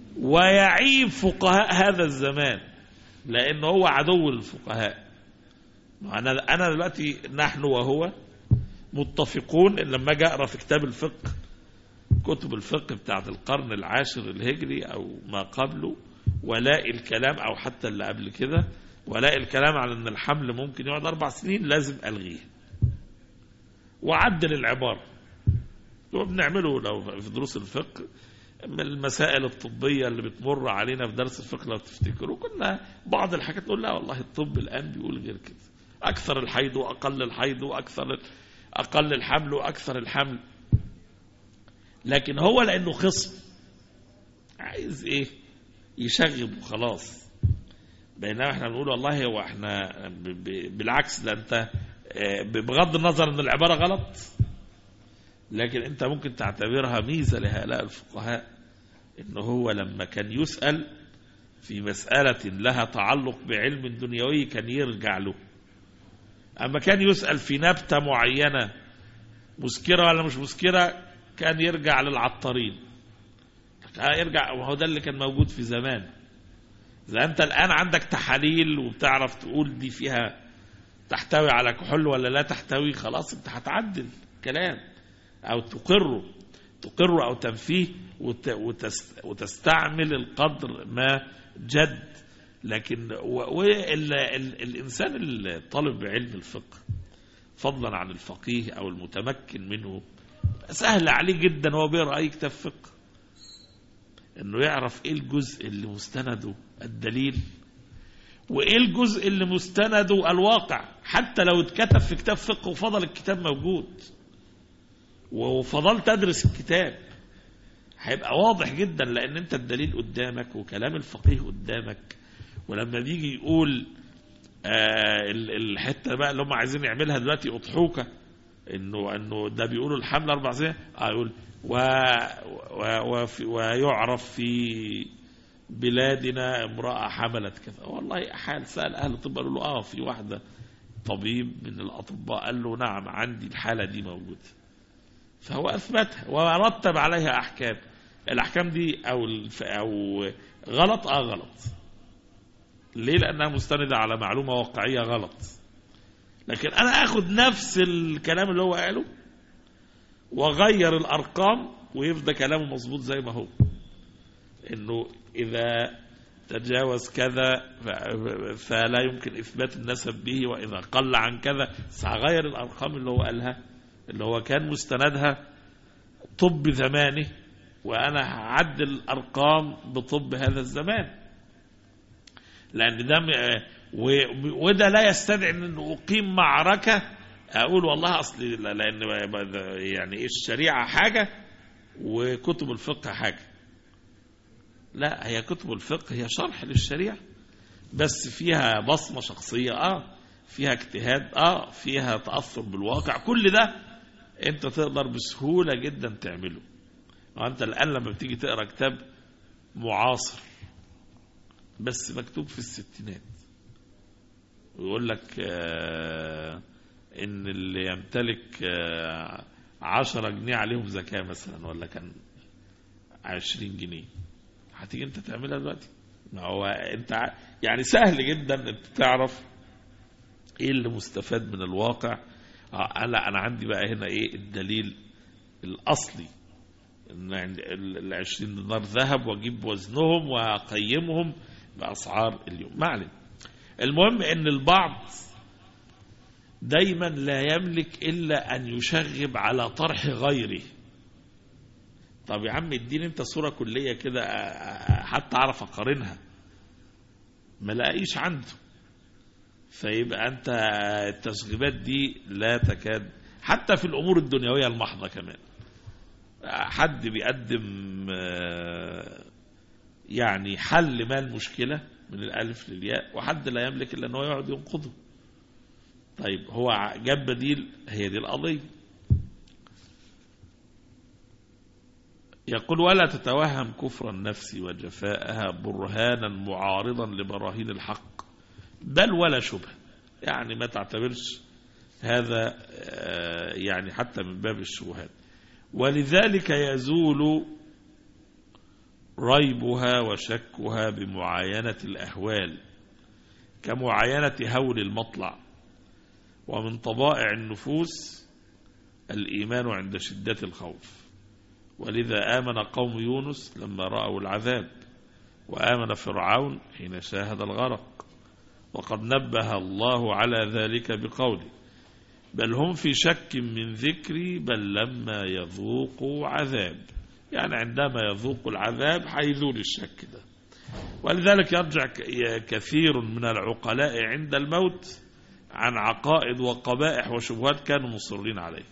ويعيب فقهاء هذا الزمان لأنه هو عدو للفقهاء أنا أنا دلوقتي نحن وهو متفقون إن لما أجي أقرأ في كتاب الفقه كتب الفقه بتاعت القرن العاشر الهجري أو ما قبله ولاقي الكلام أو حتى اللي قبل كده ولاقي الكلام على أن الحمل ممكن يقعد أربع سنين لازم ألغيه وعدل العبارة وبنعمله لو في دروس الفقه من المسائل الطبية اللي بتمر علينا في درس الفقه لو تفتكروا كنا بعض الحاجات نقول لا والله الطب الآن بيقول غير كده أكثر الحيض وأقل الحيض وأكثر أقل الحمل وأكثر الحمل لكن هو لأنه خصم عايز إيه يشغب وخلاص بينما احنا بنقول والله هو احنا ب- ب- بالعكس ده انت اه، بغض النظر ان العبارة غلط لكن انت ممكن تعتبرها ميزة لهؤلاء الفقهاء ان هو لما كان يسأل في مسألة لها تعلق بعلم دنيوي كان يرجع له أما كان يسأل في نبتة معينة مسكرة ولا مش مسكرة كان يرجع للعطارين يرجع وهو ده اللي كان موجود في زمان إذا أنت الآن عندك تحاليل وبتعرف تقول دي فيها تحتوي على كحول ولا لا تحتوي خلاص أنت هتعدل كلام أو تقره تقره أو تنفيه وت- وتس- وتستعمل القدر ما جد لكن والإنسان الطالب علم الفقه فضلا عن الفقيه أو المتمكن منه سهل عليه جدا هو بيقرأ أي كتاب فقه انه يعرف ايه الجزء اللي مستنده الدليل وايه الجزء اللي مستنده الواقع حتى لو اتكتب في كتاب فقه وفضل الكتاب موجود وفضلت تدرس الكتاب هيبقى واضح جدا لان انت الدليل قدامك وكلام الفقيه قدامك ولما بيجي يقول آه ال- الحته بقى اللي هم عايزين يعملها دلوقتي اضحوكه انه انه ده بيقولوا الحمل اربع سنين اه يقول و و وفي ويعرف في بلادنا امراه حملت كذا والله حال سال اهل الطب قالوا له اه في واحده طبيب من الاطباء قال له نعم عندي الحاله دي موجوده فهو اثبتها ورتب عليها احكام الاحكام دي او الف او غلط اه غلط ليه لانها مستنده على معلومه واقعيه غلط لكن انا اخد نفس الكلام اللي هو قاله واغير الارقام ويفضل كلامه مظبوط زي ما هو انه اذا تجاوز كذا ف- فلا يمكن اثبات النسب به واذا قل عن كذا ساغير الارقام اللي هو قالها اللي هو كان مستندها طب زمانه وانا هعدل الارقام بطب هذا الزمان لان ده م- و- وده لا يستدعي ان اقيم معركه اقول والله اصل لان يعني ايه الشريعه حاجه وكتب الفقه حاجه لا هي كتب الفقه هي شرح للشريعه بس فيها بصمه شخصيه اه فيها اجتهاد اه فيها تاثر بالواقع كل ده انت تقدر بسهوله جدا تعمله وانت الان لما بتيجي تقرا كتاب معاصر بس مكتوب في الستينات ويقول لك آه ان اللي يمتلك آه عشرة جنيه عليهم زكاة مثلا ولا كان عشرين جنيه هتيجي انت تعملها دلوقتي ما هو انت ع- يعني سهل جدا انت تعرف ايه اللي مستفاد من الواقع آه لا انا عندي بقى هنا ايه الدليل الاصلي ان عند ال ال 20 دينار ذهب واجيب وزنهم واقيمهم باسعار اليوم ما علينا المهم ان البعض دايما لا يملك الا ان يشغب على طرح غيره طب يا عم اديني انت صوره كليه كده أ- أ- حتى اعرف اقارنها ما لاقيش عنده فيبقى انت التشغيبات دي لا تكاد حتى في الامور الدنيويه المحضه كمان حد بيقدم آه، يعني حل ما المشكله من الالف للياء وحد لا يملك الا ان هو يقعد ينقضه طيب هو ع- جاب بديل هي دي القضيه يقول ولا تتوهم كفر النفس وجفاءها برهانا معارضا لبراهين الحق بل ولا شبهه يعني ما تعتبرش هذا آه، يعني حتى من باب الشبهات ولذلك يزول ريبها وشكها بمعاينة الأهوال كمعاينة هول المطلع ومن طبائع النفوس الإيمان عند شدة الخوف ولذا آمن قوم يونس لما رأوا العذاب وآمن فرعون حين شاهد الغرق وقد نبه الله على ذلك بقوله بل هم في شك من ذكري بل لما يذوقوا عذاب يعني عندما يذوقوا العذاب حيزول الشك ده ولذلك يرجع كثير من العقلاء عند الموت عن عقائد وقبائح وشبهات كانوا مصرين عليه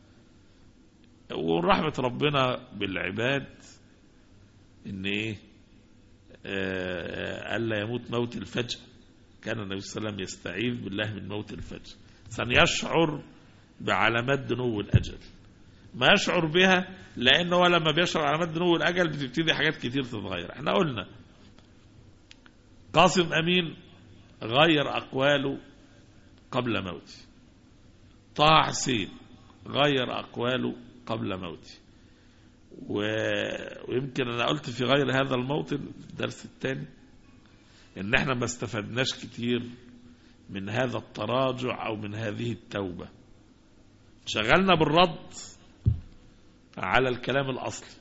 ورحمة ربنا بالعباد ان ايه ألا يموت موت الفجأة كان النبي صلى الله عليه وسلم يستعيذ بالله من موت الفجأة سنيشعر بعلامات دنو الأجل ما يشعر بها لأنه لما بيشعر علامات دنو الأجل بتبتدي حاجات كتير تتغير احنا قلنا قاسم أمين غير أقواله قبل موته طه حسين غير أقواله قبل موته و... ويمكن أنا قلت في غير هذا الموطن الدرس الثاني إن احنا ما استفدناش كتير من هذا التراجع أو من هذه التوبة شغلنا بالرد على الكلام الأصلي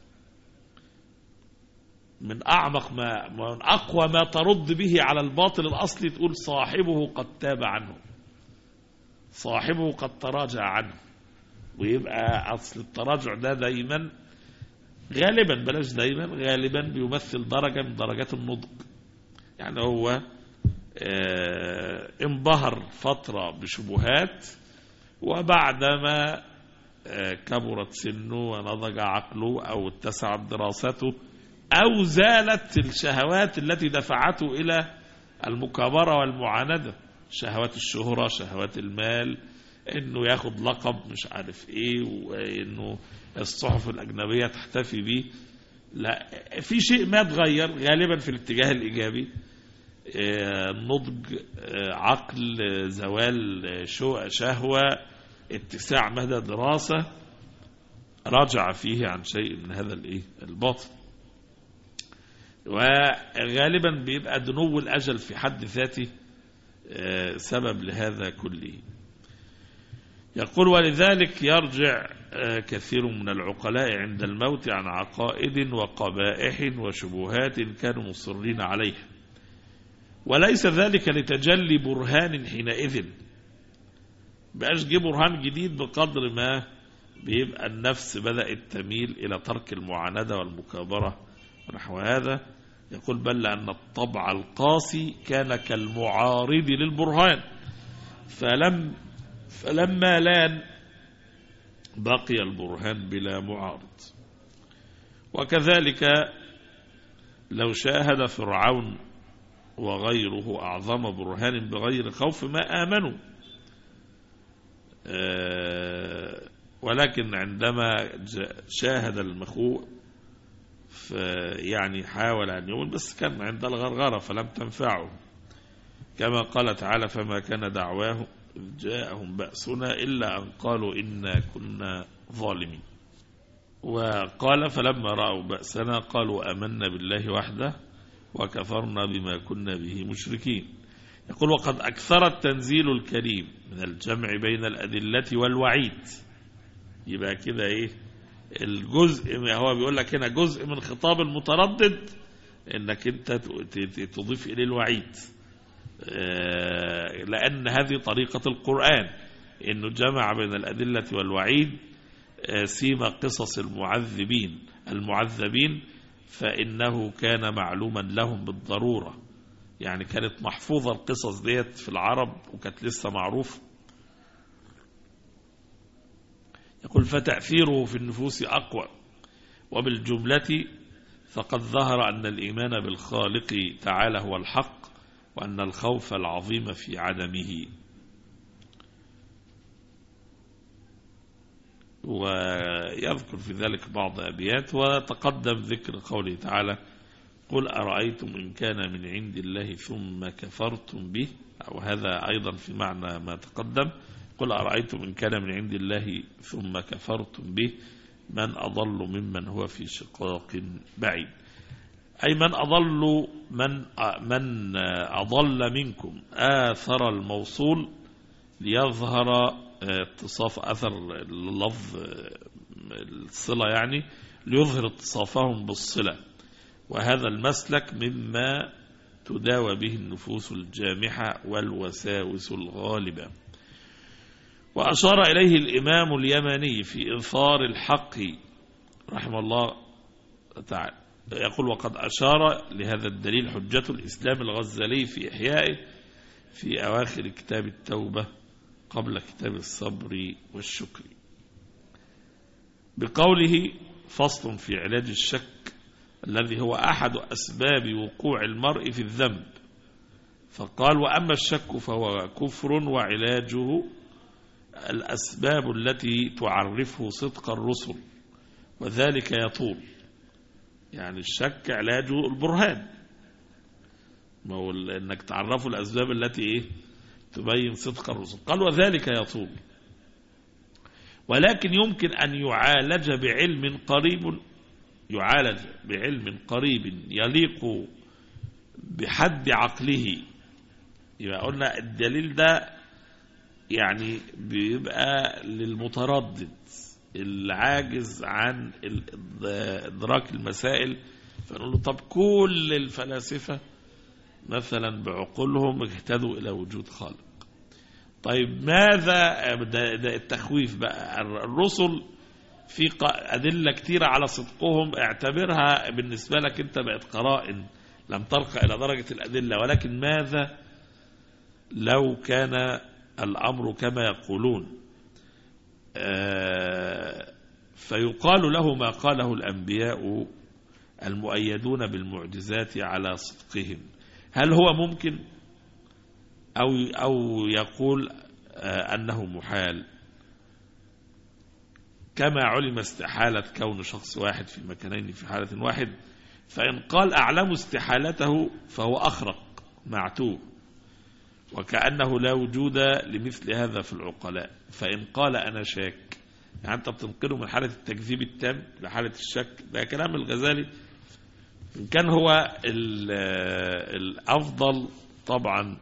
من أعمق ما من أقوى ما ترد به على الباطل الأصلي تقول صاحبه قد تاب عنه صاحبه قد تراجع عنه ويبقى أصل التراجع ده دايما غالبا بلاش دايما غالبا بيمثل درجة من درجات النضج يعني هو اه انبهر فترة بشبهات وبعدما اه كبرت سنه ونضج عقله أو اتسعت دراسته أو زالت الشهوات التي دفعته إلى المكابرة والمعاندة شهوات الشهرة شهوات المال انه ياخد لقب مش عارف ايه وانه الصحف الاجنبيه تحتفي بيه لا في شيء ما اتغير غالبا في الاتجاه الايجابي نضج عقل زوال شهوه اتساع مدى دراسه رجع فيه عن شيء من هذا الايه الباطل وغالبا بيبقى دنو الاجل في حد ذاته سبب لهذا كله يقول ولذلك يرجع كثير من العقلاء عند الموت عن عقائد وقبائح وشبهات كانوا مصرين عليها وليس ذلك لتجلي برهان حينئذ بقاش جه برهان جديد بقدر ما بيبقى النفس بدأت تميل إلى ترك المعاندة والمكابرة ونحو هذا يقول بل لأن الطبع القاسي كان كالمعارض للبرهان فلم فلما لان بقي البرهان بلا معارض وكذلك لو شاهد فرعون وغيره أعظم برهان بغير خوف ما آمنوا ولكن عندما شاهد المخوء يعني حاول أن يؤمن بس كان عند الغرغرة فلم تنفعه كما قال تعالى فما كان دعواه إذ جاءهم بأسنا إلا أن قالوا إنا كنا ظالمين وقال فلما رأوا بأسنا قالوا أمنا بالله وحده وكفرنا بما كنا به مشركين يقول وقد أكثر التنزيل الكريم من الجمع بين الأدلة والوعيد يبقى كده إيه الجزء هو بيقول لك هنا جزء من خطاب المتردد انك انت تضيف اليه الوعيد لأن هذه طريقة القرآن إنه جمع بين الأدلة والوعيد سيما قصص المعذبين المعذبين فإنه كان معلوما لهم بالضرورة يعني كانت محفوظة القصص ديت في العرب وكانت لسه معروفة يقول فتأثيره في النفوس أقوى وبالجملة فقد ظهر أن الإيمان بالخالق تعالى هو الحق وأن الخوف العظيم في عدمه ويذكر في ذلك بعض أبيات وتقدم ذكر قوله تعالى قل أرأيتم إن كان من عند الله ثم كفرتم به أو هذا أيضا في معنى ما تقدم قل أرأيتم إن كان من عند الله ثم كفرتم به من أضل ممن هو في شقاق بعيد أي من أضل من من أضل منكم آثر الموصول ليظهر اتصاف أثر اللفظ الصلة يعني ليظهر اتصافهم بالصلة وهذا المسلك مما تداوى به النفوس الجامحة والوساوس الغالبة وأشار إليه الإمام اليماني في إظهار الحق رحمه الله تعالى يقول وقد أشار لهذا الدليل حجة الإسلام الغزالي في إحيائه في أواخر كتاب التوبة قبل كتاب الصبر والشكر بقوله فصل في علاج الشك الذي هو أحد أسباب وقوع المرء في الذنب فقال وأما الشك فهو كفر وعلاجه الأسباب التي تعرفه صدق الرسل وذلك يطول يعني الشك علاجه البرهان ما هو انك تعرفه الاسباب التي ايه تبين صدق الرسل قال وذلك يطول ولكن يمكن ان يعالج بعلم قريب يعالج بعلم قريب يليق بحد عقله يبقى قلنا الدليل ده يعني بيبقى للمتردد العاجز عن إدراك المسائل فنقول له طب كل الفلاسفة مثلا بعقولهم اهتدوا إلى وجود خالق طيب ماذا ده, ده التخويف بقى الرسل في أدلة كتيرة على صدقهم اعتبرها بالنسبة لك أنت بقت قرائن لم ترقى إلى درجة الأدلة ولكن ماذا لو كان الأمر كما يقولون فيقال له ما قاله الأنبياء المؤيدون بالمعجزات على صدقهم هل هو ممكن أو, أو يقول أنه محال كما علم استحالة كون شخص واحد في مكانين في حالة واحد فإن قال أعلم استحالته فهو أخرق معتوه وكأنه لا وجود لمثل هذا في العقلاء فإن قال أنا شاك يعني أنت بتنقله من حالة التكذيب التام لحالة الشك ده كلام الغزالي إن كان هو الأفضل طبعا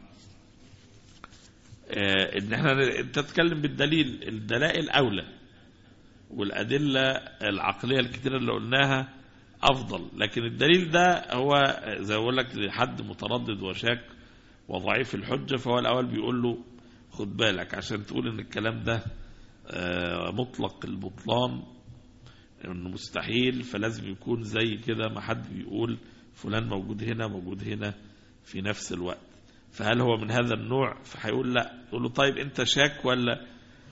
إن احنا تتكلم بالدليل الدلائل أولى والأدلة العقلية الكتيرة اللي قلناها أفضل لكن الدليل ده هو زي أقول لك لحد متردد وشاك وضعيف الحجة فهو الأول بيقول له خد بالك عشان تقول ان الكلام ده مطلق البطلان انه مستحيل فلازم يكون زي كده ما حد بيقول فلان موجود هنا موجود هنا في نفس الوقت فهل هو من هذا النوع فهيقول لا تقول له طيب انت شاك ولا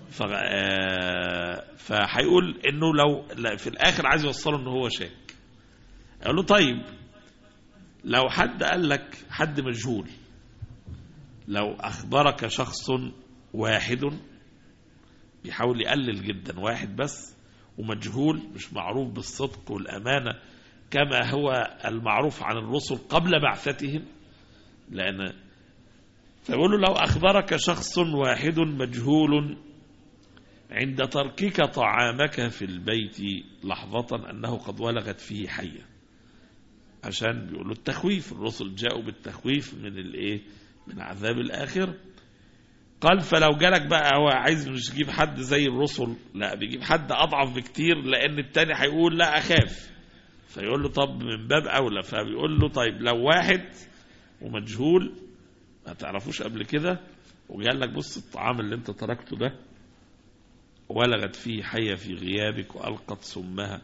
فهيقول انه لو لا في الاخر عايز يوصله ان هو شاك يقول له طيب لو حد قال لك حد مجهول لو أخبرك شخص واحد بيحاول يقلل جدا واحد بس ومجهول مش معروف بالصدق والأمانة كما هو المعروف عن الرسل قبل بعثتهم لأن فيقول له لو أخبرك شخص واحد مجهول عند تركك طعامك في البيت لحظة أنه قد ولغت فيه حية عشان بيقولوا التخويف الرسل جاءوا بالتخويف من الايه من عذاب الآخر قال فلو جالك بقى هو عايز مش يجيب حد زي الرسل لا بيجيب حد أضعف بكتير لأن التاني هيقول لا أخاف فيقول له طب من باب أولى فبيقول له طيب لو واحد ومجهول ما تعرفوش قبل كده وقال لك بص الطعام اللي انت تركته ده ولغت فيه حية في غيابك وألقت سمها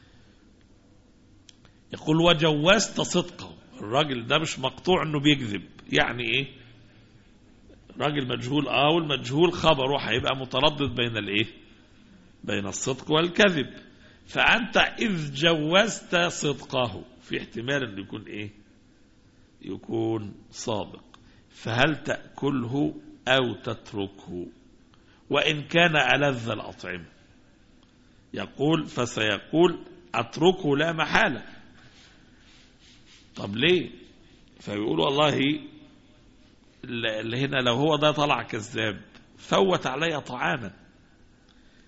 يقول وجوزت صدقه الراجل ده مش مقطوع انه بيكذب يعني ايه راجل مجهول اه والمجهول خبره هيبقى متردد بين الايه بين الصدق والكذب فانت اذ جوزت صدقه في احتمال انه يكون ايه يكون صادق فهل تأكله او تتركه وان كان ألذ الأطعمة يقول فسيقول اتركه لا محالة طب ليه فيقول والله اللي هنا لو هو ده طلع كذاب فوت علي طعاما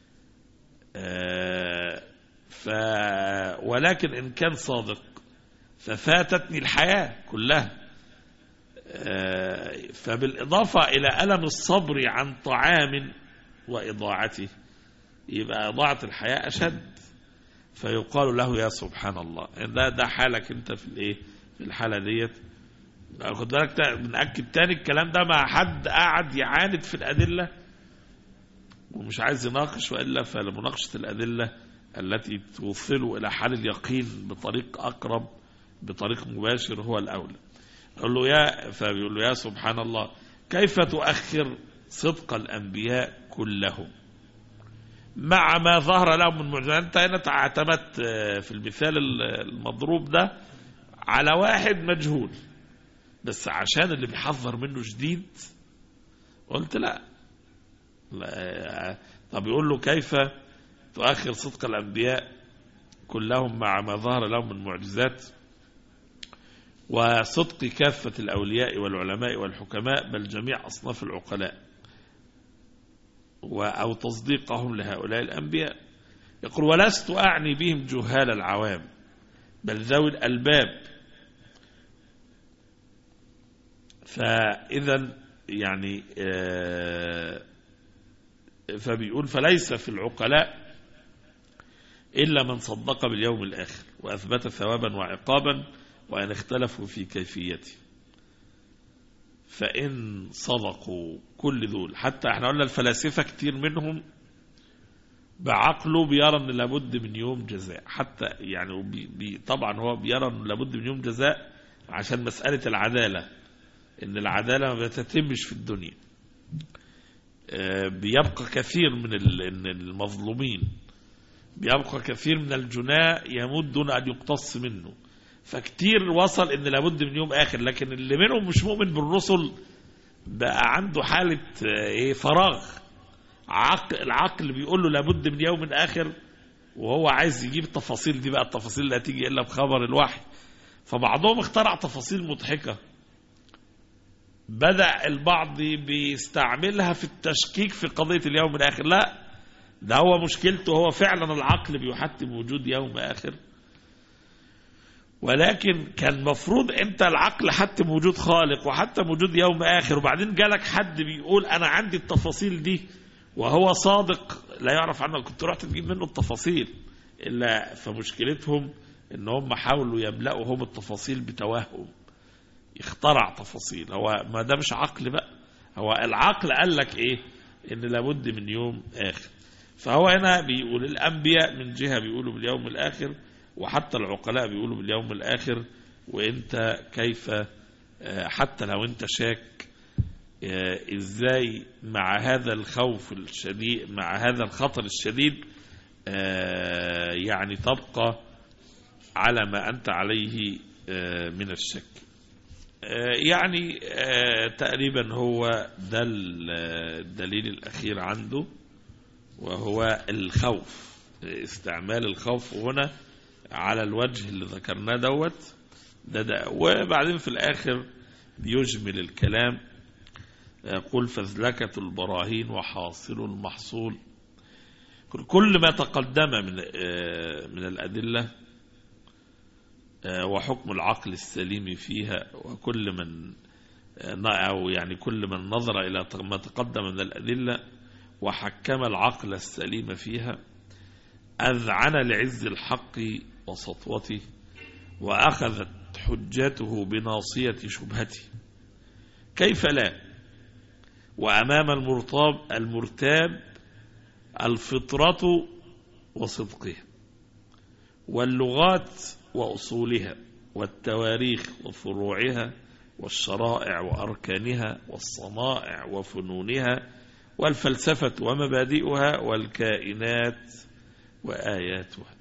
ف ولكن إن كان صادق ففاتتني الحياة كلها آه، فبالإضافة إلى ألم الصبر عن طعام وإضاعته يبقى إضاعة الحياة أشد فيقال له يا سبحان الله ده ده حالك أنت في الإيه في الحالة ديت خد بالك تا- بنأكد تاني الكلام ده مع حد قاعد يعاند في الأدلة ومش عايز يناقش وإلا فلمناقشة الأدلة التي توصله إلى حال اليقين بطريق أقرب بطريق مباشر هو الأولى يقول له يا فبيقول له يا سبحان الله كيف تؤخر صدق الأنبياء كلهم مع ما ظهر لهم من معجزات أنت هنا اعتمدت آه، في المثال المضروب ده على واحد مجهول بس عشان اللي بيحذر منه شديد قلت لا, لا طب يقول له كيف تؤخر صدق الأنبياء كلهم مع ما ظهر لهم من معجزات وصدق كافة الأولياء والعلماء والحكماء بل جميع أصناف العقلاء و- أو تصديقهم لهؤلاء الأنبياء يقول ولست أعني بهم جهال العوام بل ذوي الألباب فإذا يعني آه، فبيقول فليس في العقلاء إلا من صدق باليوم الآخر وأثبت ثوابا وعقابا وأن اختلفوا في كيفيته فإن صدقوا كل دول حتى احنا قلنا الفلاسفة كتير منهم بعقله بيرى ان لابد من يوم جزاء حتى يعني بي بي طبعا هو بيرى ان لابد من يوم جزاء عشان مسألة العدالة ان العدالة ما بتتمش في الدنيا آه، بيبقى كثير من ال- إن المظلومين بيبقى كثير من الجناء يموت دون أن يقتص منه فكتير وصل ان لابد من يوم اخر لكن اللي منهم مش مؤمن بالرسل بقى عنده حالة آه، ايه فراغ عقل العقل بيقول له لابد من يوم اخر وهو عايز يجيب التفاصيل دي بقى التفاصيل اللي هتيجي الا بخبر الوحي فبعضهم اخترع تفاصيل مضحكة بدأ البعض بيستعملها في التشكيك في قضية اليوم الآخر لا ده هو مشكلته هو فعلا العقل بيحتم وجود يوم آخر ولكن كان مفروض انت العقل حتم وجود خالق وحتم وجود يوم آخر وبعدين جالك حد بيقول أنا عندي التفاصيل دي وهو صادق لا يعرف عنه كنت رحت تجيب منه التفاصيل إلا فمشكلتهم ان هم حاولوا يملأوا هم التفاصيل بتوهم اخترع تفاصيل هو ما ده مش عقل بقى هو العقل قال لك ايه ان لابد من يوم اخر فهو هنا بيقول الانبياء من جهه بيقولوا باليوم الاخر وحتى العقلاء بيقولوا باليوم الاخر وانت كيف آه، حتى لو انت شاك آه، ازاي مع هذا الخوف الشديد مع هذا الخطر الشديد آه، يعني تبقى على ما انت عليه آه، من الشك آه، يعني آه، تقريبا هو ده ال- الدليل الأخير عنده وهو الخوف استعمال الخوف هنا على الوجه اللي ذكرناه دوت ده ده وبعدين في الآخر بيجمل الكلام يقول فزلكة البراهين وحاصل المحصول كل ما تقدم من آه، من الأدلة آه، وحكم العقل السليم فيها وكل من آه، أو يعني كل من نظر إلى ما تقدم من الأدلة وحكم العقل السليم فيها أذعن لعز الحق وسطوته وأخذت حجته بناصية شبهته كيف لا وأمام المرتاب المرتاب الفطرة وصدقها واللغات وأصولها والتواريخ وفروعها والشرائع وأركانها والصنائع وفنونها والفلسفة ومبادئها والكائنات وآياتها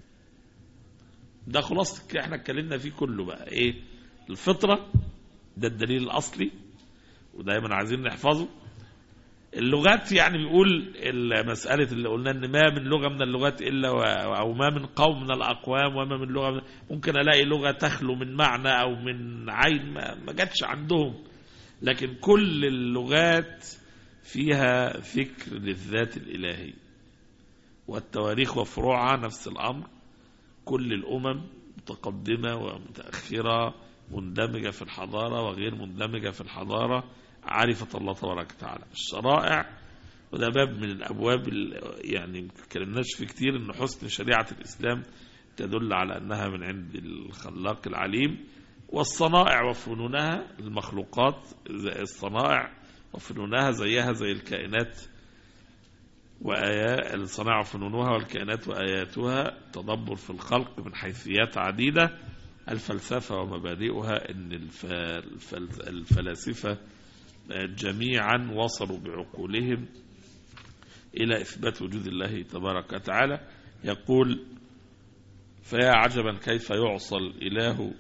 ده خلاصة احنا اتكلمنا فيه كله بقى ايه الفطرة ده الدليل الأصلي ودايما عايزين نحفظه اللغات يعني بيقول المسألة اللي قلنا ان ما من لغة من اللغات الا و... او ما من قوم من الاقوام وما من لغة من... ممكن الاقي لغة تخلو من معنى او من عين ما, ما جاتش عندهم لكن كل اللغات فيها فكر للذات الالهي والتواريخ وفروعها نفس الامر كل الامم متقدمة ومتأخرة مندمجة في الحضارة وغير مندمجة في الحضارة عرفت الله تبارك وتعالى الشرائع وده باب من الأبواب ال- يعني ما اتكلمناش فيه كتير إن حسن شريعة الإسلام تدل على أنها من عند الخلاق العليم والصنائع وفنونها المخلوقات زي الصنائع وفنونها زيها زي الكائنات وآيات الصنائع وفنونها والكائنات وآياتها تدبر في الخلق من حيثيات عديدة الفلسفة ومبادئها أن الف... الفل... الفلاسفة جميعا وصلوا بعقولهم إلى إثبات وجود الله تبارك وتعالى يقول فيا عجبا كيف يعصى الإله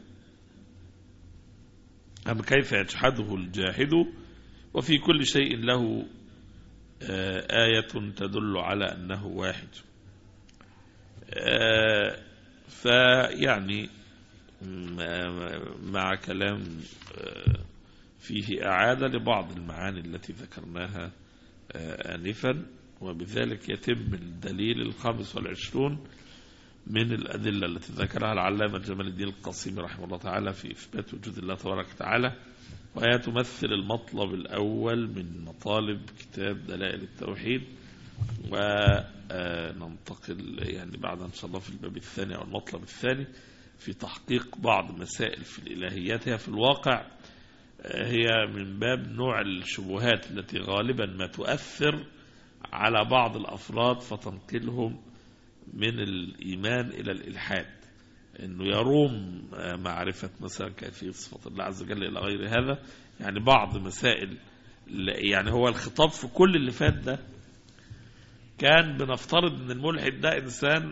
أم كيف يجحده الجاحد وفي كل شيء له آه، آية تدل على أنه واحد آه، فيعني م- مع كلام آه، فيه إعادة لبعض المعاني التي ذكرناها آه، آنفا وبذلك يتم الدليل الخامس والعشرون من الأدلة التي ذكرها العلامة جمال الدين القاسمي رحمه الله تعالى في إثبات وجود الله تبارك وتعالى وهي تمثل المطلب الأول من مطالب كتاب دلائل التوحيد وننتقل يعني بعد إن شاء الله في الباب الثاني أو المطلب الثاني في تحقيق بعض مسائل في الإلهيات هي في الواقع آه، هي من باب نوع الشبهات التي غالبا ما تؤثر على بعض الأفراد فتنقلهم من الإيمان إلى الإلحاد أنه يروم آه، معرفة مثلا كيفية صفة الله عز وجل إلى غير هذا يعني بعض مسائل يعني هو الخطاب في كل اللي فات ده كان بنفترض ان الملحد ده انسان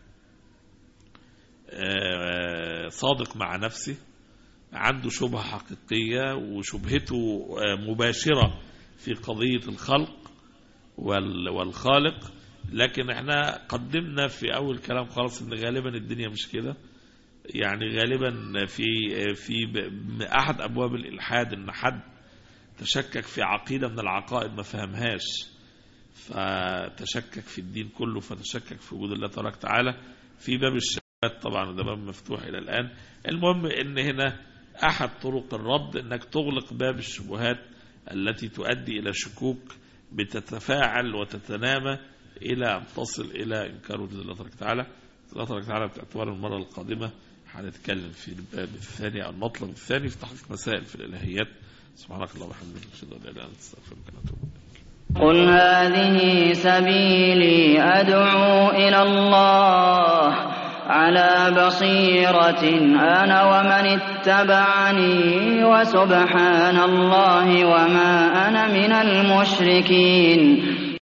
آه، صادق مع نفسه عنده شبهة حقيقية وشبهته آه، مباشرة في قضية الخلق وال- والخالق لكن احنا قدمنا في اول كلام خالص ان غالبا الدنيا مش كده يعني غالبا في في ب- احد ابواب الالحاد ان حد تشكك في عقيده من العقائد ما فهمهاش فتشكك في الدين كله فتشكك في وجود الله تبارك وتعالى في باب الشهادات طبعا ده باب مفتوح الى الان المهم ان هنا احد طرق الرد انك تغلق باب الشبهات التي تؤدي الى شكوك بتتفاعل وتتنامى الى ان تصل الى انكار وجود الله تبارك وتعالى الله تبارك وتعالى باعتبار المره القادمه هنتكلم في الباب الثاني او المطلب الثاني في تحقيق مسائل في الالهيات سبحانك اللهم وبحمدك اشهد ان لا اله الا انت استغفرك واتوب اليك قل هذه سبيلي أدعو إلى الله على بصيرة أنا ومن اتبعني وسبحان الله وما أنا من المشركين